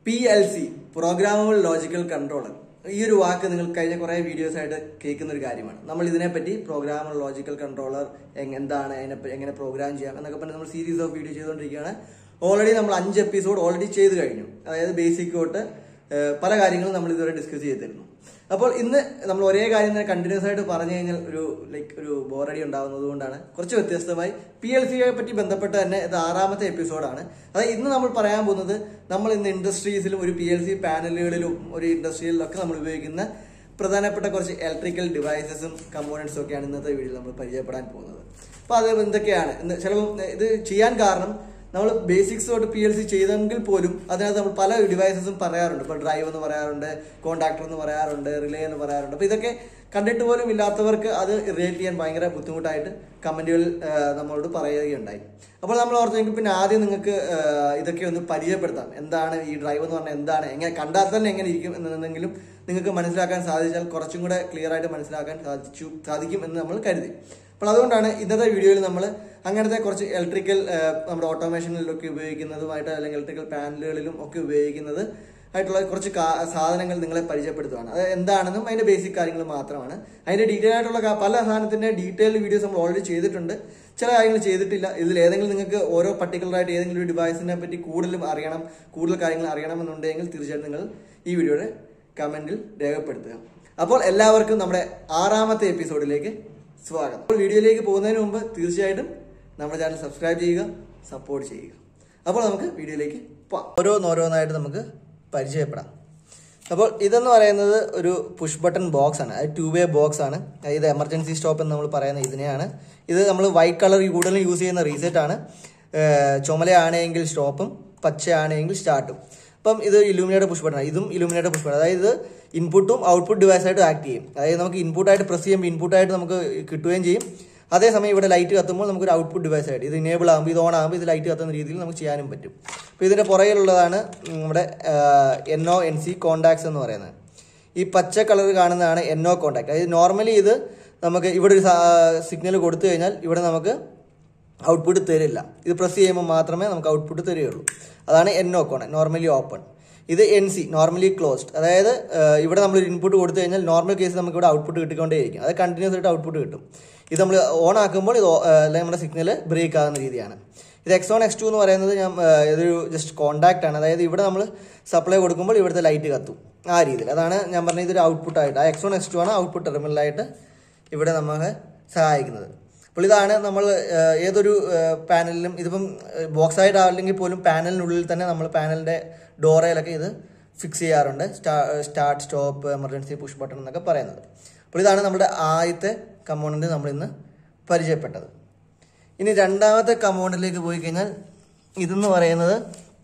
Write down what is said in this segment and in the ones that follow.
P L C programmable logical controller ഈ ഒരു വാക്ക് നിങ്ങൾ കഴിഞ്ഞ കുറേ വീഡിയോസ് ആയിട്ട് കേൾക്കുന്ന ഒരു കാര്യമാണ് നമ്മൾ ഇതിനെപ്പറ്റി പ്രോഗ്രാമബിൾ ലോജിക്കൽ കൺട്രോളർ എന്താണ് അതിനെ എങ്ങനെ പ്രോഗ്രാം ചെയ്യാം എന്നൊക്കെ പറഞ്ഞ് നമ്മൾ സീരീസ് ഓഫ് വീഡിയോ ചെയ്തുകൊണ്ടിരിക്കുകയാണ് ഓൾറെഡി നമ്മൾ അഞ്ച് എപ്പിസോഡ് ഓൾറെഡി ചെയ്ത് കഴിഞ്ഞു അതായത് ബേസിക് തൊട്ട് ഏഹ്, പല കാര്യങ്ങളും നമ്മൾ ഇതുവരെ ഡിസ്കസ് ചെയ്തിരുന്നു അപ്പോൾ ഇന്ന് നമ്മൾ ഒരേ കാര്യം തന്നെ കണ്ടിന്യൂസ് ആയിട്ട് പറഞ്ഞു കഴിഞ്ഞാൽ ഒരു ലൈക്ക് ഒരു ബോറടി ഉണ്ടാകുന്നത് കൊണ്ടാണ് കുറച്ച് വ്യത്യസ്തമായി പി എൽ സിയെ പറ്റി ബന്ധപ്പെട്ട് തന്നെ ഇത് ആറാമത്തെ എപ്പിസോഡാണ് അതായത് ഇന്ന് നമ്മൾ പറയാൻ പോകുന്നത് നമ്മൾ ഇന്ന് ഇൻഡസ്ട്രീസിലും ഒരു പി എൽ സി പാനലുകളിലും ഒരു ഇൻഡസ്ട്രിയിലൊക്കെ നമ്മൾ ഉപയോഗിക്കുന്ന പ്രധാനപ്പെട്ട കുറച്ച് ഇലക്ട്രിക്കൽ ഡിവൈസസും കമ്പോണൻസും ഒക്കെയാണ് ഇന്നത്തെ വീഡിയോയിൽ നമ്മൾ പരിചയപ്പെടാൻ പോകുന്നത് അപ്പോൾ അത് എന്തൊക്കെയാണ് ഇന്ന് ചിലപ്പോൾ ഇത് ചെയ്യാൻ കാരണം നമ്മൾ ബേസിക്സ് തൊട്ട് പി എൽ സി ചെയ്തെങ്കിൽ പോലും അതിനകത്ത് നമ്മൾ പല ഡിവൈസസും പറയാറുണ്ട് ഇപ്പോൾ ഡ്രൈവ് എന്ന് പറയാറുണ്ട് കോണ്ടാക്ടർ എന്ന് പറയാറുണ്ട് റിലേ എന്ന് പറയാറുണ്ട് അപ്പോൾ ഇതൊക്കെ കണ്ടിട്ട് പോലും ഇല്ലാത്തവർക്ക് അത് റിലേറ്റ് ചെയ്യാൻ ഭയങ്കര ബുദ്ധിമുട്ടായിട്ട് കമന്റുകളിൽ നമ്മളോട് പറയുകയുണ്ടായി അപ്പോൾ നമ്മൾ ഓർത്തെങ്കിൽ പിന്നെ ആദ്യം നിങ്ങൾക്ക് ആ, ഇതൊക്കെ ഒന്ന് പരിചയപ്പെടുത്താം എന്താണ് ഈ ഡ്രൈവ് എന്ന് പറഞ്ഞാൽ എന്താണ് എങ്ങനെ കണ്ടാൽ തന്നെ എങ്ങനെ ഇരിക്കും എന്നെങ്കിലും നിങ്ങൾക്ക് മനസ്സിലാക്കാൻ സാധിച്ചാൽ കുറച്ചും കൂടെ ക്ലിയർ ആയിട്ട് മനസ്സിലാക്കാൻ സാധിച്ചു സാധിക്കും എന്ന് നമ്മൾ കരുതി അപ്പോൾ അതുകൊണ്ടാണ് ഇന്നത്തെ വീഡിയോയിൽ നമ്മൾ അങ്ങനത്തെ കുറച്ച് ഇലക്ട്രിക്കൽ നമ്മുടെ ഓട്ടോമേഷനിലൊക്കെ ഉപയോഗിക്കുന്നതുമായിട്ട് അല്ലെങ്കിൽ ഇലക്ട്രിക്കൽ പാനലുകളിലും ഒക്കെ ഉപയോഗിക്കുന്നത് ആയിട്ടുള്ള കുറച്ച് കാ- സാധനങ്ങൾ നിങ്ങളെ പരിചയപ്പെടുത്തുകയാണ് അത് എന്താണെന്നും അതിന്റെ ബേസിക് കാര്യങ്ങൾ മാത്രമാണ് അതിന്റെ ഡീറ്റെയിൽ ആയിട്ടുള്ള കാ- പല സാധനത്തിന്റെ ഡീറ്റെയിൽ വീഡിയോസ് നമ്മൾ ഓൾറെഡി ചെയ്തിട്ടുണ്ട് ചില കാര്യങ്ങൾ ചെയ്തിട്ടില്ല ഇതിൽ ഏതെങ്കിലും നിങ്ങൾക്ക് ഓരോ പർട്ടിക്കുലർ ആയിട്ട് ഏതെങ്കിലും ഒരു ഡിവൈസിനെ പറ്റി കൂടുതലും അറിയണം കൂടുതൽ കാര്യങ്ങൾ അറിയണമെന്നുണ്ടെങ്കിൽ തീർച്ചയായിട്ടും നിങ്ങൾ ഈ വീഡിയോയുടെ കമന്റിൽ രേഖപ്പെടുത്തുക അപ്പോൾ എല്ലാവർക്കും നമ്മുടെ ആറാമത്തെ എപ്പിസോഡിലേക്ക് സ്വാഗതം അപ്പോൾ വീഡിയോയിലേക്ക് പോകുന്നതിന് മുമ്പ് തീർച്ചയായിട്ടും നമ്മുടെ ചാനൽ സബ്സ്ക്രൈബ് ചെയ്യുക സപ്പോർട്ട് ചെയ്യുക അപ്പോൾ നമുക്ക് വീഡിയോയിലേക്ക് പോവാം ഓരോന്നോരോന്നായിട്ട് നമുക്ക് പരിചയപ്പെടാം അപ്പോൾ ഇതെന്ന് പറയുന്നത് ഒരു പുഷ് ബട്ടൺ ബോക്സ് ആണ് അത് ടു വേ ബോക്സ് ആണ് ഇത് എമർജൻസി സ്റ്റോപ്പ് എന്ന് നമ്മൾ പറയുന്ന ഇതിനെയാണ് ഇത് നമ്മൾ വൈറ്റ് കളർ കൂടുതലും യൂസ് ചെയ്യുന്ന റീസെറ്റ് ആണ് ഏഹ് ചുമലയാണെങ്കിൽ സ്റ്റോപ്പും പച്ചയാണെങ്കിൽ സ്റ്റാർട്ടും അപ്പം ഇത് ഇലൂമിനേറ്റർ പുഷ് ബട്ടൺ ഇതും ഇലൂമിനേറ്റർ പുഷ് ബട്ടൺ അതായത് ഇത് ഇൻപുട്ടും ഔട്ട്പുട്ട് ഡിവൈസായിട്ട് ആക്ട് ചെയ്യും അതായത് നമുക്ക് ഇൻപുട്ടായിട്ട് പ്രസ് ചെയ്യുമ്പോൾ ഇൻപുട്ടായിട്ട് നമുക്ക് കിട്ടുകയും ചെയ്യും അതേസമയം ഇവിടെ ലൈറ്റ് കത്തുമ്പോൾ നമുക്കൊരു ഔട്ട്പുട്ട് ഡിവൈസ് ആയിട്ട് ഇത് ഇനേബിൾ ആകുമ്പോൾ ഇത് ഓൺ ആകുമ്പോൾ ഇത് ലൈറ്റ് കത്തുന്ന രീതിയിൽ നമുക്ക് ചെയ്യാനും പറ്റും അപ്പോൾ ഇതിൻ്റെ പുറകിലുള്ളതാണ് നമ്മുടെ N O N C contacts എന്ന് പറയുന്നത് ഈ പച്ച കളർ കാണുന്നതാണ് എൻ ഒ കോണ്ടാക്ട് അതായത് നോർമലി ഇത് നമുക്ക് ഇവിടെ ഒരു സിഗ്നൽ കൊടുത്തു കഴിഞ്ഞാൽ ഇവിടെ നമുക്ക് ഔട്ട്പുട്ട് തരില്ല ഇത് പ്രസ് ചെയ്യുമ്പോൾ മാത്രമേ നമുക്ക് ഔട്ട്പുട്ട് തരികയുള്ളൂ അതാണ് എൻ ഒ കോൺ നോർമലി ഓപ്പൺ ഇത് എൻ സി നോർമലി ക്ലോസ്ഡ് അതായത് ഏഹ്, ഇവിടെ നമ്മൾ ഒരു ഇൻപുട്ട് കൊടുത്തു കഴിഞ്ഞാൽ നോർമൽ കേസ് നമുക്ക് ഇവിടെ ഔട്ട്പുട്ട് കിട്ടിക്കൊണ്ടേയിരിക്കും അത് കണ്ടിന്യൂസ് ആയിട്ട് ഔട്ട്പുട്ട് കിട്ടും ഇത് നമ്മൾ ഓൺ ആക്കുമ്പോൾ ഇത് ഓ- ഏഹ്, അല്ലെങ്കിൽ നമ്മുടെ സിഗ്നൽ ബ്രേക്ക് ആകുന്ന രീതിയാണ് ഇത് എക്സ് വൺ എക്സ് ടു എന്ന് പറയുന്നത് ഞാൻ ഏഹ്, ഇതൊരു ജസ്റ്റ് കോണ്ടാക്ട് ആണ് അതായത് ഇവിടെ നമ്മൾ സപ്ലൈ കൊടുക്കുമ്പോൾ ഇവിടുത്തെ ലൈറ്റ് കത്തും ആ രീതിയിൽ അതാണ് ഞാൻ പറഞ്ഞത് ഇതൊരു ഔട്ട്പുട്ട് ആയിട്ട് ആ എക്സ് വൺ എക്സ് ടു ആണ് ഔട്ട്പുട്ട് ടെർമിനലായിട്ട് ഇവിടെ നമ്മളെ സഹായിക്കുന്നത് അപ്പോൾ ഇതാണ് നമ്മൾ ഏഹ്, ഏതൊരു ഏഹ്, പാനലിലും ഇതിപ്പം ബോക്സ് ആയിട്ട് അല്ലെങ്കിൽ പോലും പാനലിനുള്ളിൽ തന്നെ നമ്മൾ പാനലിൻ്റെ ഡോറയിലൊക്കെ ഇത് ഫിക്സ് ചെയ്യാറുണ്ട് സ്റ്റാ start stop emergency push button എന്നൊക്കെ പറയുന്നത് അപ്പോൾ ഇതാണ് നമ്മുടെ ആദ്യത്തെ കമ്പോണൻറ്റ് നമ്മൾ ഇന്ന് പരിചയപ്പെട്ടത് ഇനി രണ്ടാമത്തെ കമ്പോണൻറ്റിലേക്ക് പോയി കഴിഞ്ഞാൽ ഇതെന്ന് പറയുന്നത്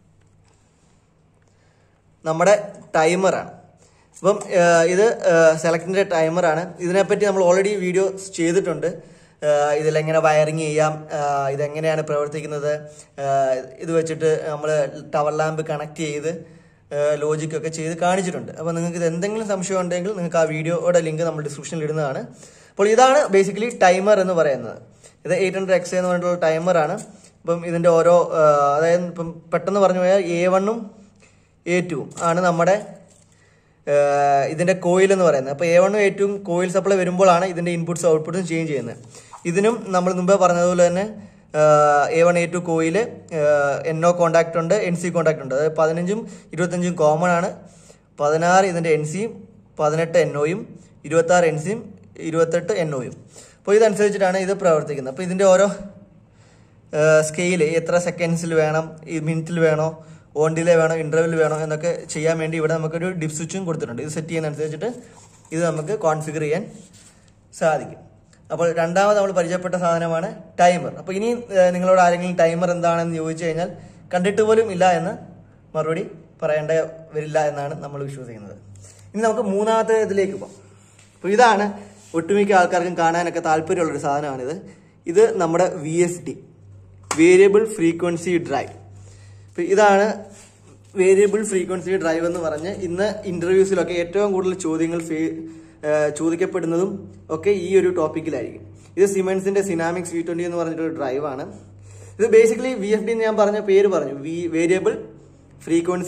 നമ്മുടെ ടൈമറാണ് അപ്പം ഏഹ്, ഇത് സെലക്ടിൻ്റെ ടൈമറാണ് ഇതിനെപ്പറ്റി നമ്മൾ ഓൾറെഡി വീഡിയോ ചെയ്തിട്ടുണ്ട് ഏഹ്, ഇതിലെങ്ങനെ വയറിങ് ചെയ്യാം ഏഹ്, ഇതെങ്ങനെയാണ് പ്രവർത്തിക്കുന്നത് ഏഹ്, ഇത് വെച്ചിട്ട് നമ്മൾ ടവർ ലാമ്പ് കണക്ട് ചെയ്ത് ലോജിക് ഒക്കെ ചെയ്ത് കാണിച്ചിട്ടുണ്ട് അപ്പോൾ നിങ്ങൾക്ക് ഇത് എന്തെങ്കിലും സംശയം ഉണ്ടെങ്കിൽ നിങ്ങൾക്ക് ആ വീഡിയോയുടെ ലിങ്ക് നമ്മൾ ഡിസ്ക്രിപ്ഷനിൽ ഇടുന്നതാണ് അപ്പോൾ ഇതാണ് ബേസിക്കലി ടൈമർ എന്ന് പറയുന്നത് ഇത് എയ്റ്റ് ഹൺഡ്രഡ് എക്സ് എന്ന് പറഞ്ഞിട്ടുള്ള ടൈമറാണ് ഇപ്പം ഇതിൻ്റെ ഓരോ ഏഹ്, അതായത് ഇപ്പം പെട്ടെന്ന് പറഞ്ഞു പോയാൽ എ വണ്ണും എ ടുവും ആണ് നമ്മുടെ ഏഹ്, ഇതിന്റെ കോയിൽ എന്ന് പറയുന്നത് അപ്പോൾ എ വണ്ണും എ ടുവും കോയിൽ സപ്ലൈ വരുമ്പോഴാണ് ഇതിന്റെ ഇൻപുട്സും ഔട്ട്പുട്സും ചേഞ്ച് ചെയ്യുന്നത് ഇതിനും നമ്മൾ മുമ്പേ പറഞ്ഞതുപോലെ തന്നെ A one A two coil N O contact ഉണ്ട് എൻ സി കോണ്ടാക്ട് ഉണ്ട് അതായത് പതിനഞ്ചും ഇരുപത്തഞ്ചും കോമൺ ആണ് പതിനാറ് ഇതിന്റെ എൻ സിയും പതിനെട്ട് എൻ ഒയും ഇരുപത്താറ് എൻ സിയും ഇരുപത്തെട്ട് എൻ ഒയും അപ്പോൾ ഇതനുസരിച്ചിട്ടാണ് ഇത് പ്രവർത്തിക്കുന്നത് അപ്പോൾ ഇതിന്റെ ഓരോ സ്കെയിൽ എത്ര സെക്കൻഡ്സിൽ വേണം ഈ മിനിറ്റിൽ വേണോ ഓൺ ഡിലേ വേണോ ഇന്റർവെൽ വേണോ എന്നൊക്കെ ചെയ്യാൻ വേണ്ടി ഇവിടെ നമുക്കൊരു ഡിപ് സ്വിച്ചും കൊടുത്തിട്ടുണ്ട് ഇത് സെറ്റ് ചെയ്യുന്നതനുസരിച്ചിട്ട് ഇത് നമുക്ക് കോൺഫിഗർ ചെയ്യാൻ സാധിക്കും അപ്പോൾ രണ്ടാമത് നമ്മൾ പരിചയപ്പെട്ട സാധനമാണ് ടൈമർ അപ്പോൾ ഇനി ഏഹ്, നിങ്ങളോട് ആരെങ്കിലും ടൈമർ എന്താണെന്ന് ചോദിച്ചു കഴിഞ്ഞാൽ കണ്ടിട്ട് പോലും ഇല്ല എന്ന് മറുപടി പറയേണ്ട വരില്ല എന്നാണ് നമ്മൾ വിശ്വസിക്കുന്നത് ഇനി നമുക്ക് മൂന്നാമത്തെ ഇതിലേക്ക് പോകാം അപ്പോൾ ഇതാണ് ഒട്ടുമിക്ക ആൾക്കാർക്കും കാണാനൊക്കെ താല്പര്യമുള്ളൊരു സാധനമാണിത് ഇത് നമ്മുടെ V F D variable frequency drive ഇപ്പം ഇതാണ് വേരിയബിൾ ഫ്രീക്വൻസി ഡ്രൈവ് എന്ന് പറഞ്ഞ് ഇന്ന് ഇന്റർവ്യൂസിലൊക്കെ ഏറ്റവും കൂടുതൽ ചോദ്യങ്ങൾ ഫേ- ഏഹ് ചോദിക്കപ്പെടുന്നതും ഒക്കെ ഈ ഒരു ടോപ്പിക്കിലായിരിക്കും ഇത് സിമെൻസിന്റെ സിനാമിക്സ് വി ട്വന്റി എന്ന് പറഞ്ഞിട്ടൊരു ഡ്രൈവാണ് ഇത് ബേസിക്കലി വി എഫ് ഡി എന്ന് ഞാൻ പറഞ്ഞ പേര് പറഞ്ഞു വി വേരിയബിൾ ഫ്രീക്വൻസി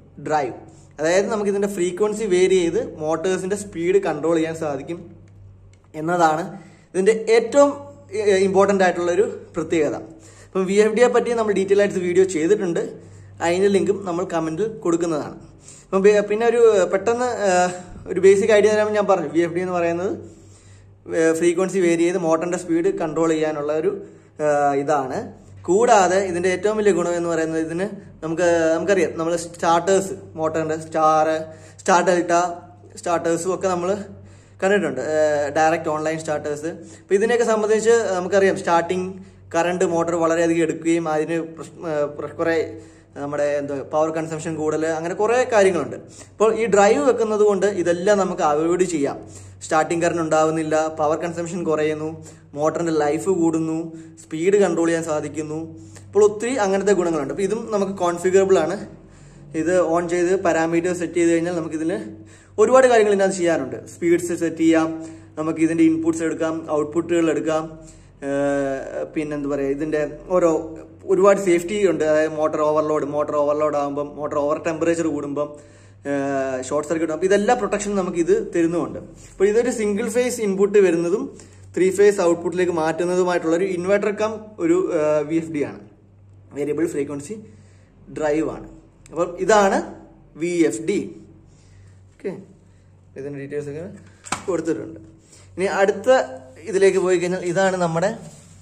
ഡ്രൈവ് അതായത് നമുക്ക് ഇതിന്റെ ഫ്രീക്വൻസി വേരി ചെയ്ത് മോട്ടേഴ്സിന്റെ സ്പീഡ് കൺട്രോൾ ചെയ്യാൻ സാധിക്കും എന്നതാണ് ഇതിന്റെ ഏറ്റവും ഇമ്പോർട്ടൻ്റ് ആയിട്ടുള്ള ഒരു പ്രത്യേകത അപ്പം വി എഫ് ഡിയെ പറ്റി നമ്മൾ ഡീറ്റെയിൽ ആയിട്ട് വീഡിയോ ചെയ്തിട്ടുണ്ട് അതിൻ്റെ ലിങ്കും നമ്മൾ കമൻറ്റിൽ കൊടുക്കുന്നതാണ് അപ്പം ബേ- പിന്നെ ഒരു പെട്ടെന്ന് ആ, ഒരു ബേസിക് ഐഡിയ തരാൻ ഞാൻ പറഞ്ഞു വി എഫ് ഡി എന്ന് പറയുന്നത് ഫ്രീക്വൻസി വേരി ചെയ്ത് മോട്ടറിന്റെ സ്പീഡ് കൺട്രോൾ ചെയ്യാനുള്ള ഒരു ആ, ഇതാണ് കൂടാതെ ഇതിന്റെ ഏറ്റവും വലിയ ഗുണം എന്ന് പറയുന്നത് ഇതിന് നമുക്ക് നമുക്കറിയാം നമ്മൾ സ്റ്റാർട്ടേഴ്സ് മോട്ടറിന്റെ സ്റ്റാർ സ്റ്റാർ ഡെൽറ്റ സ്റ്റാർട്ടേഴ്സും ഒക്കെ നമ്മൾ കണ്ടിട്ടുണ്ട് ഡയറക്റ്റ് ഓൺലൈൻ സ്റ്റാർട്ടേഴ്സ് അപ്പോൾ ഇതിനെയൊക്കെ സംബന്ധിച്ച് നമുക്കറിയാം സ്റ്റാർട്ടിങ് കറണ്ട് മോട്ടോർ വളരെയധികം എടുക്കുകയും അതിന് പ്രശ്- ഏഹ് പ്ര- കുറേ നമ്മുടെ എന്താ പവർ കൺസംഷൻ കൂടുതൽ അങ്ങനെ കുറേ കാര്യങ്ങളുണ്ട് അപ്പോൾ ഈ ഡ്രൈവ് വെക്കുന്നത് കൊണ്ട് ഇതെല്ലാം നമുക്ക് അവോയ്ഡ് ചെയ്യാം സ്റ്റാർട്ടിങ് കറണ്ട് ഉണ്ടാവുന്നില്ല പവർ കൺസംഷൻ കുറയുന്നു മോട്ടറിന്റെ ലൈഫ് കൂടുന്നു സ്പീഡ് കൺട്രോൾ ചെയ്യാൻ സാധിക്കുന്നു അപ്പോൾ ഒത്തിരി അങ്ങനത്തെ ഗുണങ്ങളുണ്ട് അപ്പോൾ ഇതും നമുക്ക് കോൺഫിഗറബിൾ ആണ് ഇത് ഓൺ ചെയ്ത് പാരാമീറ്റർ സെറ്റ് ചെയ്ത് കഴിഞ്ഞാൽ നമുക്ക് ഇതിൽ ഒരുപാട് കാര്യങ്ങൾ ഇതിനകത്ത് ചെയ്യാനുണ്ട് സ്പീഡ്സ് സെറ്റ് ചെയ്യാം നമുക്ക് ഇതിന്റെ ഇൻപുട്സ് എടുക്കാം ഔട്ട്പുട്ടുകൾ എടുക്കാം ഏഹ് പിന്നെന്താ പറയുക ഇതിന്റെ ഓരോ ഒരുപാട് സേഫ്റ്റി ഉണ്ട് അതായത് മോട്ടോർ ഓവർലോഡ് മോട്ടോർ ഓവർലോഡ് ആകുമ്പം മോട്ടോർ ഓവർ ടെമ്പറേച്ചർ കൂടുമ്പം ഷോർട്ട് സർക്യൂട്ട് അപ്പോൾ ഇതെല്ലാം പ്രൊട്ടക്ഷൻ നമുക്ക് ഇത് തരുന്നുമുണ്ട് അപ്പോൾ ഇതൊരു സിംഗിൾ ഫേസ് ഇൻപുട്ട് വരുന്നതും ത്രീ ഫേസ് ഔട്ട്പുട്ടിലേക്ക് മാറ്റുന്നതുമായിട്ടുള്ള ഒരു ഇൻവെർട്ടർ കം ഒരു വി എഫ് ഡി ആണ് വേരിയബിൾ ഫ്രീക്വൻസി ഡ്രൈവ് ആണ് അപ്പം ഇതാണ് വി എഫ് ഡി ഓക്കെ ഇതിന്റെ ഡീറ്റെയിൽസ് ഒക്കെ കൊടുത്തിട്ടുണ്ട് ഇനി അടുത്ത ഇതിലേക്ക് പോയി കഴിഞ്ഞാൽ ഇതാണ് നമ്മുടെ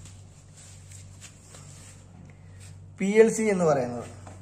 പി എൽ സി എന്ന് പറയുന്നത്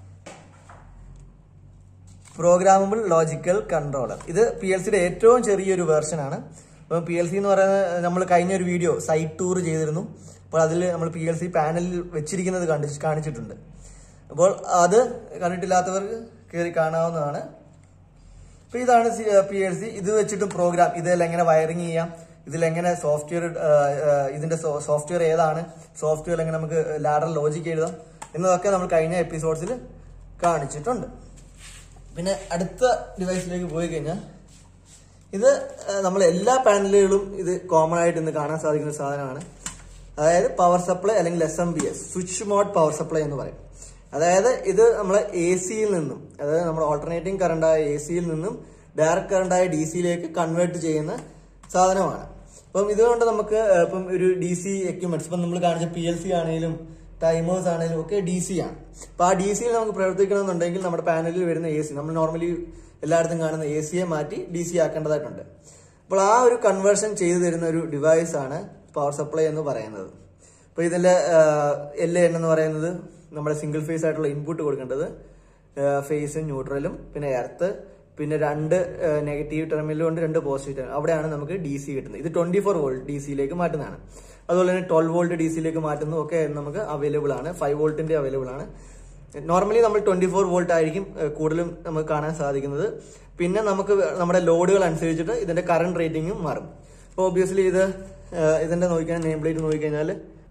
പ്രോഗ്രാമബിൾ ലോജിക്കൽ കൺട്രോളർ ഇത് പി എൽ സിയുടെ ഏറ്റവും ചെറിയൊരു വേർഷൻ ആണ് അപ്പം പി എൽ സി എന്ന് പറയുന്നത് നമ്മൾ കഴിഞ്ഞ ഒരു വീഡിയോ സൈറ്റ് ടൂർ ചെയ്തിരുന്നു അപ്പോൾ അതിൽ നമ്മൾ പി എൽ സി പാനലിൽ വെച്ചിരിക്കുന്നത് കണ്ടി കാണിച്ചിട്ടുണ്ട് അപ്പോൾ അത് കണ്ടിട്ടില്ലാത്തവർക്ക് കയറി കാണാവുന്നതാണ് അപ്പൊ ഇതാണ് പി എൽ സി ഇത് വെച്ചിട്ട് പ്രോഗ്രാം ഇതെല്ലാം എങ്ങനെ വയറിങ് ചെയ്യാം ഇതിലെങ്ങനെ സോഫ്റ്റ്വെയർ ഇതിന്റെ സോഫ്റ്റ്വെയർ ഏതാണ് സോഫ്റ്റ്വെയർ എങ്ങനെ നമുക്ക് ലാഡർ ലോജിക്ക് എഴുതാം എന്നതൊക്കെ നമ്മൾ കഴിഞ്ഞ എപ്പിസോഡ്സിൽ കാണിച്ചിട്ടുണ്ട് പിന്നെ അടുത്ത ഡിവൈസിലേക്ക് പോയി കഴിഞ്ഞാൽ ഇത് നമ്മൾ എല്ലാ പാനലുകളും ഇത് കോമൺ ആയിട്ട് ഇന്ന് കാണാൻ സാധിക്കുന്ന ഒരു സാധനമാണ് അതായത് പവർ സപ്ലൈ അല്ലെങ്കിൽ S M P S switch mode power supply എന്ന് പറയും അതായത് ഇത് നമ്മളെ എ സിയിൽ നിന്നും അതായത് നമ്മുടെ ഓൾട്ടർനേറ്റിംഗ് കറണ്ടായ എ സിയിൽ നിന്നും ഡയറക്റ്റ് കറണ്ടായ ഡി സിയിലേക്ക് കൺവേർട്ട് ചെയ്യുന്ന സാധനമാണ് അപ്പം ഇതുകൊണ്ട് നമുക്ക് ഏഹ്, ഇപ്പം ഒരു ഡി സി എക്യുപ്മെന്റ്സ് ഇപ്പം നമ്മൾ കാണിച്ച പി എൽ സി ആണെങ്കിലും ടൈമേഴ്സ് ആണെങ്കിലും ഒക്കെ ഡി സി ആണ് അപ്പൊ ആ ഡി സിയിൽ നമുക്ക് പ്രവർത്തിക്കണമെന്നുണ്ടെങ്കിൽ നമ്മുടെ പാനലിൽ വരുന്ന എ സി നമ്മൾ നോർമലി എല്ലായിടത്തും കാണുന്ന എ സിയെ മാറ്റി ഡി സി ആക്കേണ്ടതായിട്ടുണ്ട് അപ്പോൾ ആ ഒരു കൺവേർഷൻ ചെയ്തു തരുന്ന ഒരു ഡിവൈസ് ആണ് പവർ സപ്ലൈ എന്ന് പറയുന്നത് അപ്പോൾ ഇതിൽ എൽ എൻ എന്ന് പറയുന്നത് നമ്മുടെ സിംഗിൾ ഫേസ് ആയിട്ടുള്ള ഇൻപുട്ട് കൊടുക്കേണ്ടത് ഫേസും ന്യൂട്രലും പിന്നെ എർത്ത് പിന്നെ രണ്ട് നെഗറ്റീവ് ടെർമിനലും ഉണ്ട് രണ്ട് പോസിറ്റീവ് ടെർമിനൽ അവിടെയാണ് നമുക്ക് ഡി സി കിട്ടുന്നത് ഇത് ട്വന്റി ഫോർ വോൾട്ട് ഡി സിയിലേക്ക് മാറ്റുന്നതാണ് അതുപോലെ തന്നെ ട്വൽവ് വോൾട്ട് ഡി സിയിലേക്ക് മാറ്റുന്നതും ഒക്കെ നമുക്ക് അവൈലബിൾ ആണ് ഫൈവ് വോൾട്ടിന്റെ അവൈലബിൾ ആണ് നോർമലി നമ്മൾ ട്വന്റി ഫോർ വോൾട്ട് ആയിരിക്കും ഏഹ്, കൂടുതലും നമുക്ക് കാണാൻ സാധിക്കുന്നത് പിന്നെ നമുക്ക് നമ്മുടെ ലോഡുകൾ അനുസരിച്ചിട്ട് ഇതിന്റെ കറണ്ട് റേറ്റിംഗും മാറും അപ്പോൾ ഒബ്വിയസ്ലി ഇത് ഏഹ്, ഇതിന്റെ നോക്കിക്കഴിഞ്ഞാൽ നെയിം പ്ലേറ്റ് നോക്കിക്കഴിഞ്ഞാൽ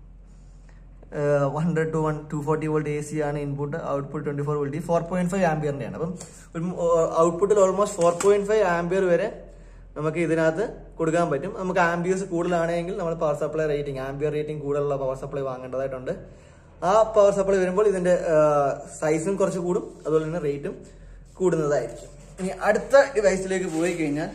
hundred to one two forty volt A C ആണ് input output twenty four volt four point five ആംബിയറിന്റെ ആണ് അപ്പം ഔട്ട്പുട്ടിൽ almost four point five ampere വരെ നമുക്ക് ഇതിനകത്ത് കൊടുക്കാൻ പറ്റും നമുക്ക് ആംബിയേഴ്സ് കൂടുതലാണെങ്കിൽ നമ്മൾ power supply rating ampere rating കൂടുതലുള്ള പവർ സപ്ലൈ വാങ്ങേണ്ടതായിട്ടുണ്ട് ആ പവർ സപ്ലൈ വരുമ്പോൾ ഇതിന്റെ സൈസും കുറച്ച് കൂടും അതുപോലെ തന്നെ റേറ്റും കൂടുന്നതായിരിക്കും ഇനി അടുത്ത ഡിവൈസിലേക്ക് പോയി കഴിഞ്ഞാൽ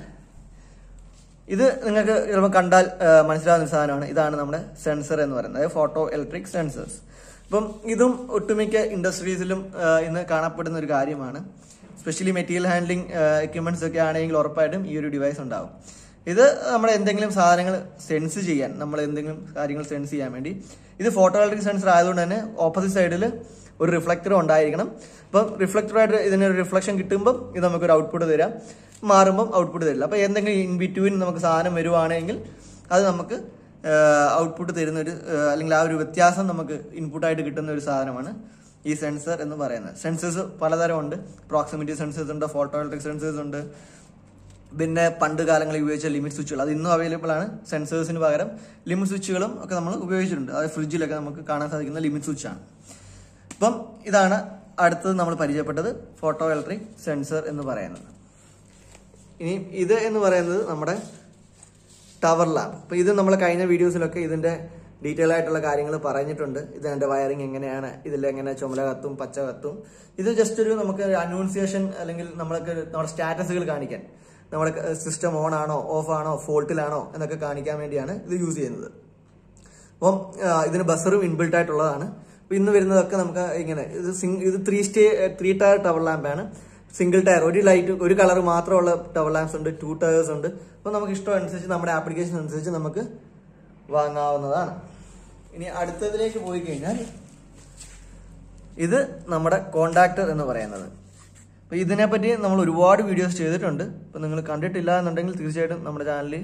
ഇത് നിങ്ങൾക്ക് ചിലപ്പോൾ കണ്ടാൽ ആ, മനസ്സിലാവുന്ന ഒരു സാധനമാണ് ഇതാണ് നമ്മുടെ സെൻസർ എന്ന് പറയുന്നത് അതായത് ഫോട്ടോ ഇലക്ട്രിക് സെൻസേഴ്സ് അപ്പം ഇതും ഒട്ടുമിക്ക ഇൻഡസ്ട്രീസിലും ആ, ഇന്ന് കാണപ്പെടുന്ന ഒരു കാര്യമാണ് സ്പെഷ്യലി മെറ്റീരിയൽ ഹാൻഡ്ലിംഗ് എക്യുപ്മെന്റ്സ് ഒക്കെ ആണെങ്കിൽ ഉറപ്പായിട്ടും ഈ ഒരു ഡിവൈസ് ഉണ്ടാവും ഇത് നമ്മുടെ എന്തെങ്കിലും സാധനങ്ങൾ സെൻസ് ചെയ്യാൻ നമ്മൾ എന്തെങ്കിലും കാര്യങ്ങൾ സെൻസ് ചെയ്യാൻ വേണ്ടി ഇത് ഫോട്ടോ ഇലക്ട്രിക് സെൻസർ ആയതുകൊണ്ട് തന്നെ ഓപ്പോസിറ്റ് സൈഡിൽ ഒരു റിഫ്ലക്ടർ ഉണ്ടായിരിക്കണം അപ്പം റിഫ്ലക്ടറായിട്ട് ഇതിന് ഒരു റിഫ്ലക്ഷൻ കിട്ടുമ്പം ഇത് നമുക്കൊരു ഔട്ട്പുട്ട് തരാം മാറുമ്പം ഔട്ട്പുട്ട് തരില്ല അപ്പോൾ എന്തെങ്കിലും ഇൻ ബിറ്റ്വീൻ നമുക്ക് സാധനം വരുവാണെങ്കിൽ അത് നമുക്ക് ഔട്ട്പുട്ട് തരുന്ന ഒരു ആ, അല്ലെങ്കിൽ ആ ഒരു വ്യത്യാസം നമുക്ക് ഇൻപുട്ടായിട്ട് കിട്ടുന്ന ഒരു സാധനമാണ് ഈ സെൻസർ എന്ന് പറയുന്നത് സെൻസേഴ്സ് പലതരം ഉണ്ട് പ്രോക്സിമിറ്റി സെൻസേഴ്സ് ഉണ്ട് ഫോട്ടോ ഇലക്ട്രിക് സെൻസേഴ്സ് ഉണ്ട് പിന്നെ പണ്ട് കാലങ്ങളിൽ ഉപയോഗിച്ച ലിമിറ്റ് സ്വിച്ചുകൾ അത് ഇന്നും അവൈലബിൾ ആണ് സെൻസേഴ്സിന് പകരം ലിമിറ്റ് സ്വിച്ചുകളും ഒക്കെ നമ്മൾ ഉപയോഗിച്ചിട്ടുണ്ട് അത് ഫ്രിഡ്ജിലൊക്കെ നമുക്ക് കാണാൻ സാധിക്കുന്ന ലിമിറ്റ് സ്വിച്ചാണ് അപ്പം ഇതാണ് അടുത്തത് നമ്മൾ പരിചയപ്പെട്ടത് ഫോട്ടോ ഇലക്ട്രിക് സെൻസർ എന്ന് പറയുന്നത് ഇനി ഇത് എന്ന് പറയുന്നത് നമ്മുടെ ടവർ ലാമ്പ് അപ്പൊ ഇത് നമ്മൾ കഴിഞ്ഞ വീഡിയോസിലൊക്കെ ഇതിന്റെ ഡീറ്റെയിൽ ആയിട്ടുള്ള കാര്യങ്ങൾ പറഞ്ഞിട്ടുണ്ട് ഇത് എൻ്റെ വയറിങ് എങ്ങനെയാണ് ഇതിൽ എങ്ങനെ ചുമല കത്തും പച്ച കത്തും ഇത് ജസ്റ്റ് ഒരു നമുക്ക് അനൗൺസിയേഷൻ അല്ലെങ്കിൽ നമ്മൾക്ക് നമ്മുടെ സ്റ്റാറ്റസുകൾ കാണിക്കാൻ നമ്മുടെ സിസ്റ്റം ഓൺ ആണോ ഓഫ് ആണോ ഫോൾട്ടിലാണോ എന്നൊക്കെ കാണിക്കാൻ വേണ്ടിയാണ് ഇത് യൂസ് ചെയ്യുന്നത് അപ്പം ആ, ഇതിന് ബസറും ഇൻബിൽട്ട് ആയിട്ടുള്ളതാണ് അപ്പൊ ഇന്ന് വരുന്നതൊക്കെ നമുക്ക് ഇങ്ങനെ ഇത് സിംഗ് ഇത് ത്രീ സ്റ്റേ ത്രീ ടയർ ടവർ ലാമ്പാണ് സിംഗിൾ ടയർ ഒരു ലൈറ്റ് ഒരു കളർ മാത്രമുള്ള ടവർ ലാമ്പ്സ് ഉണ്ട് ടു ടയേഴ്സ് ഉണ്ട് അപ്പൊ നമുക്ക് ഇഷ്ടം അനുസരിച്ച് നമ്മുടെ ആപ്ലിക്കേഷൻ അനുസരിച്ച് നമുക്ക് വാങ്ങാവുന്നതാണ് ഇനി അടുത്തതിലേക്ക് പോയി കഴിഞ്ഞാൽ ഇത് നമ്മുടെ കോണ്ടാക്ടർ എന്ന് പറയുന്നത് അപ്പൊ ഇതിനെപ്പറ്റി നമ്മൾ ഒരുപാട് വീഡിയോസ് ചെയ്തിട്ടുണ്ട് അപ്പൊ നിങ്ങൾ കണ്ടിട്ടില്ല എന്നുണ്ടെങ്കിൽ തീർച്ചയായിട്ടും നമ്മുടെ ചാനലിൽ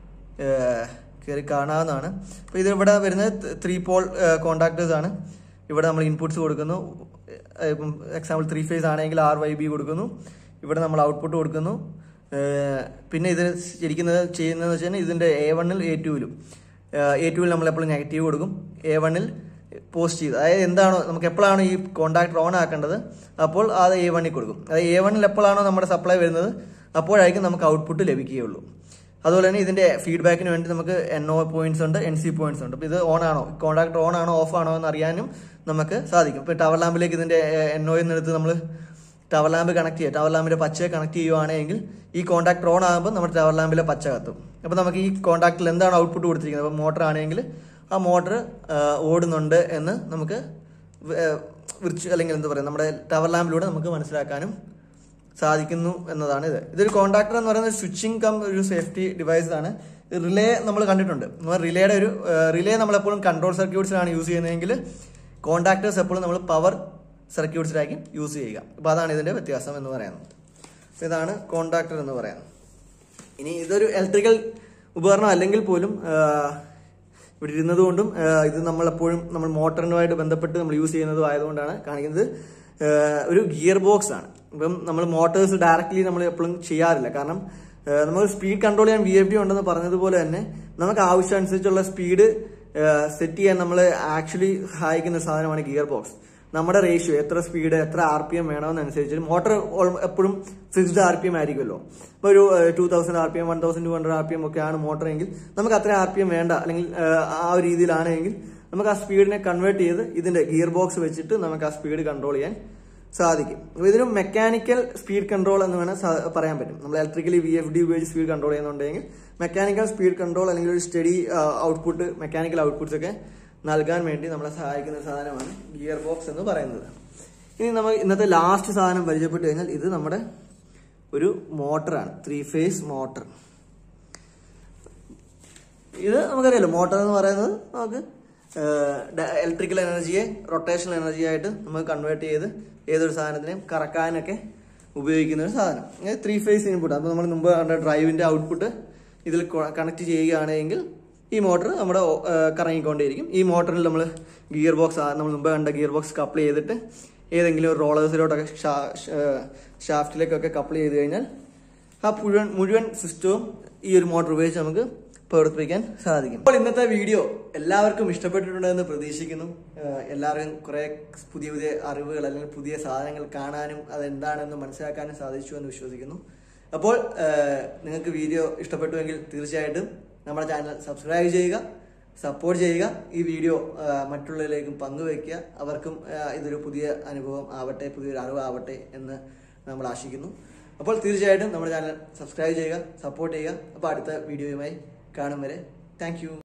കയറി കാണാവുന്നതാണ് അപ്പൊ ഇത് ഇവിടെ വരുന്നത് ത്രീ പോൾ കോണ്ടാക്ടേഴ്സ് ആണ് ഇവിടെ നമ്മൾ ഇൻപുട്സ് കൊടുക്കുന്നു ഇപ്പം എക്സാമ്പിൾ ത്രീ ഫേസ് ആണെങ്കിൽ ആർ വൈ ബി കൊടുക്കുന്നു ഇവിടെ നമ്മൾ ഔട്ട്പുട്ട് കൊടുക്കുന്നു ഏഹ് പിന്നെ ഇത് ശരിക്കുന്നത് ചെയ്യുന്നതെന്ന് വെച്ച് കഴിഞ്ഞാൽ ഇതിന്റെ എ വണ്ണിൽ എ ടുവിലും എ ടുവിൽ നമ്മൾ എപ്പോഴും നെഗറ്റീവ് കൊടുക്കും എ വണ്ണിൽ പോസ്റ്റ് ചെയ്ത് അതായത് എന്താണോ നമുക്ക് എപ്പോഴാണോ ഈ കോണ്ടാക്ട് ഓൺ ആക്കേണ്ടത് അപ്പോൾ അത് എ വണ്ണിൽ കൊടുക്കും അതായത് എ വണ്ണിൽ എപ്പോഴാണോ നമ്മുടെ സപ്ലൈ വരുന്നത് അപ്പോഴായിരിക്കും നമുക്ക് ഔട്ട്പുട്ട് ലഭിക്കുകയുള്ളൂ അതുപോലെ തന്നെ ഇതിന്റെ ഫീഡ്ബാക്കിന് വേണ്ടി നമുക്ക് എൻ ഒ പോയിന്റ്സ് ഉണ്ട് എൻ സി പോയിന്റ്സ് ഉണ്ട് അപ്പോൾ ഇത് ഓൺ ആണോ കോണ്ടാക്ട് ഓൺ ആണോ ഓഫ് ആണോ എന്ന് അറിയാനും നമുക്ക് സാധിക്കും ഇപ്പോൾ ടവർ ലാമ്പിലേക്ക് ഇതിന്റെ എൻ ഒ എടുത്ത് നമ്മൾ ടവർ ലാമ്പ് കണക്ട് ചെയ്യുക ടവർ ലാമ്പിന്റെ പച്ച കണക്ട് ചെയ്യുവാണെങ്കിൽ ഈ കോണ്ടാക്ട് ഓൺ ആകുമ്പോൾ നമ്മുടെ ടവർ ലാമ്പിലെ പച്ച കത്തും അപ്പോൾ നമുക്ക് ഈ കോണ്ടാക്റ്റിൽ എന്താണ് ഔട്ട്പുട്ട് കൊടുത്തിരിക്കുന്നത് അപ്പോൾ മോട്ടർ ആണെങ്കിൽ ആ മോട്ടർ ഓടുന്നുണ്ട് എന്ന് നമുക്ക് വിർച്ചു അല്ലെങ്കിൽ എന്താ പറയുക നമ്മുടെ ടവർ ലാമ്പിലൂടെ നമുക്ക് മനസ്സിലാക്കാനും സാധിക്കുന്നു എന്നതാണ് ഇത് ഇതൊരു കോണ്ടാക്ടർ എന്ന് പറയുന്നത് സ്വിച്ചിങ് കം ഒരു സേഫ്റ്റി ഡിവൈസ് ആണ് റിലേ നമ്മൾ കണ്ടിട്ടുണ്ട് റിലേയുടെ ഒരു റിലേ നമ്മൾ എപ്പോഴും കൺട്രോൾ സർക്യൂട്ട്സിലാണ് യൂസ് ചെയ്യുന്നതെങ്കിൽ കോണ്ടാക്ടേഴ്സ് എപ്പോഴും നമ്മൾ പവർ സർക്യൂട്ട്സിലായിരിക്കും യൂസ് ചെയ്യുക അപ്പോൾ അതാണ് ഇതിന്റെ വ്യത്യാസം എന്ന് പറയുന്നത് അപ്പോൾ ഇതാണ് കോണ്ടാക്ടർ എന്ന് പറയുന്നത് ഇനി ഇതൊരു ഇലക്ട്രിക്കൽ ഉപകരണം അല്ലെങ്കിൽ പോലും ആ, ഇവിടെ ഇരുന്നത് കൊണ്ടും ആ, ഇത് നമ്മൾ എപ്പോഴും നമ്മൾ മോട്ടറിനുമായിട്ട് ബന്ധപ്പെട്ട് നമ്മൾ യൂസ് ചെയ്യുന്നതും ആയതുകൊണ്ടാണ് കാണിക്കുന്നത് ആ, ഒരു ഗിയർ ബോക്സ് ആണ് ഇപ്പം നമ്മൾ മോട്ടേഴ്സ് ഡയറക്റ്റ്ലി നമ്മൾ എപ്പോഴും ചെയ്യാറില്ല കാരണം ആ, നമ്മൾ സ്പീഡ് കൺട്രോൾ ചെയ്യാൻ വി എഫ് ഡി ഉണ്ടെന്ന് പറഞ്ഞതുപോലെ തന്നെ നമുക്ക് ആവശ്യമനുസരിച്ചുള്ള സ്പീഡ് സെറ്റ് ചെയ്യാൻ നമ്മൾ ആക്ച്വലി സഹായിക്കുന്ന ഒരു സാധനമാണ് ഗിയർ ബോക്സ് നമ്മുടെ റേഷ്യോ എത്ര സ്പീഡ് എത്ര ആർ പി എം വേണമെന്നനുസരിച്ച് മോട്ടോർ എപ്പോഴും ഫിക്സ്ഡ് ആർ പി എം ആയിരിക്കുമല്ലോ ഇപ്പോൾ ഒരു two thousand R P M one thousand two hundred R P M ഒക്കെയാണ് മോട്ടർ എങ്കിൽ നമുക്ക് അത്ര ആർ പി എം വേണ്ട അല്ലെങ്കിൽ ഏഹ്, ആ ഒരു രീതിയിലാണെങ്കിൽ നമുക്ക് ആ സ്പീഡിനെ കൺവേർട്ട് ചെയ്ത് ഇതിന്റെ ഗിയർ ബോക്സ് വെച്ചിട്ട് നമുക്ക് ആ സ്പീഡ് കൺട്രോൾ ചെയ്യാൻ സാധിക്കും അപ്പൊ ഇതിന് മെക്കാനിക്കൽ സ്പീഡ് കൺട്രോൾ എന്ന് വേണേൽ സാ- പറയാൻ പറ്റും നമ്മൾ ഇലക്ട്രിക്കലി വി എഫ് ഡി ഉപയോഗിച്ച് സ്പീഡ് കൺട്രോൾ ചെയ്യുന്നുണ്ടെങ്കിൽ മെക്കാനിക്കൽ സ്പീഡ് കൺട്രോൾ അല്ലെങ്കിൽ ഒരു സ്റ്റഡി ഔട്ട്പുട്ട് മെക്കാനിക്കൽ ഔട്ട്പുട്ട്സ് ഒക്കെ നൽകാൻ വേണ്ടി നമ്മളെ സഹായിക്കുന്ന ഒരു സാധനമാണ് ഗിയർ ബോക്സ് എന്ന് പറയുന്നത് ഇനി നമ്മൾ ഇന്നത്തെ ലാസ്റ്റ് സാധനം പരിചയപ്പെട്ട് കഴിഞ്ഞാൽ ഇത് നമ്മുടെ ഒരു മോട്ടറാണ് ത്രീ ഫേസ് മോട്ടർ ഇത് നമുക്കറിയാലോ മോട്ടോർ എന്ന് പറയുന്നത് നമുക്ക് ഇലക്ട്രിക്കൽ എനർജിയെ റൊട്ടേഷണൽ എനർജി ആയിട്ട് നമുക്ക് കൺവേർട്ട് ചെയ്ത് ഏതൊരു സാധനത്തിനെയും കറക്കാനൊക്കെ ഉപയോഗിക്കുന്ന ഒരു സാധനം ത്രീ ഫേസ് ഇൻപുട്ട് അപ്പോൾ നമ്മൾ മുമ്പ് കണ്ട ഡ്രൈവിന്റെ ഔട്ട്പുട്ട് ഇതിൽ കണക്ട് ചെയ്യുകയാണെങ്കിൽ ഈ മോട്ടർ നമ്മുടെ ആ, കറങ്ങിക്കൊണ്ടേയിരിക്കും ഈ മോട്ടറിൽ നമ്മൾ ഗിയർ ബോക്സ് നമ്മൾ മുമ്പ് കണ്ട ഗിയർ ബോക്സ് കപ്പിൾ ചെയ്തിട്ട് ഏതെങ്കിലും ഒരു റോളേഴ്സിലോട്ടൊക്കെ ഷാഫ്റ്റിലേക്കൊക്കെ കപ്പിൾ ചെയ്ത് കഴിഞ്ഞാൽ ആ മുഴുവൻ മുഴുവൻ സിസ്റ്റവും ഈ ഒരു മോട്ടോർ ഉപയോഗിച്ച് നമുക്ക് പ്രവർത്തിപ്പിക്കാൻ സാധിക്കും അപ്പോൾ ഇന്നത്തെ വീഡിയോ എല്ലാവർക്കും ഇഷ്ടപ്പെട്ടിട്ടുണ്ടെന്ന് പ്രതീക്ഷിക്കുന്നു ഏഹ് എല്ലാവർക്കും കുറെ പുതിയ പുതിയ അറിവുകൾ അല്ലെങ്കിൽ പുതിയ സാധനങ്ങൾ കാണാനും അതെന്താണെന്ന് മനസ്സിലാക്കാനും സാധിച്ചു എന്ന് വിശ്വസിക്കുന്നു അപ്പോൾ ഏഹ് നിങ്ങൾക്ക് വീഡിയോ ഇഷ്ടപ്പെട്ടുവെങ്കിൽ തീർച്ചയായിട്ടും നമ്മുടെ ചാനൽ സബ്സ്ക്രൈബ് ചെയ്യുക സപ്പോർട്ട് ചെയ്യുക ഈ വീഡിയോ ആ, മറ്റുള്ളവരിലേക്കും പങ്കുവയ്ക്കുക അവർക്കും ആ, ഇതൊരു പുതിയ അനുഭവം ആവട്ടെ പുതിയൊരു അറിവാവട്ടെ എന്ന് നമ്മൾ ആശിക്കുന്നു അപ്പോൾ തീർച്ചയായിട്ടും നമ്മുടെ ചാനൽ സബ്സ്ക്രൈബ് ചെയ്യുക സപ്പോർട്ട് ചെയ്യുക അപ്പോൾ അടുത്ത വീഡിയോയുമായി കാണും വരെ താങ്ക്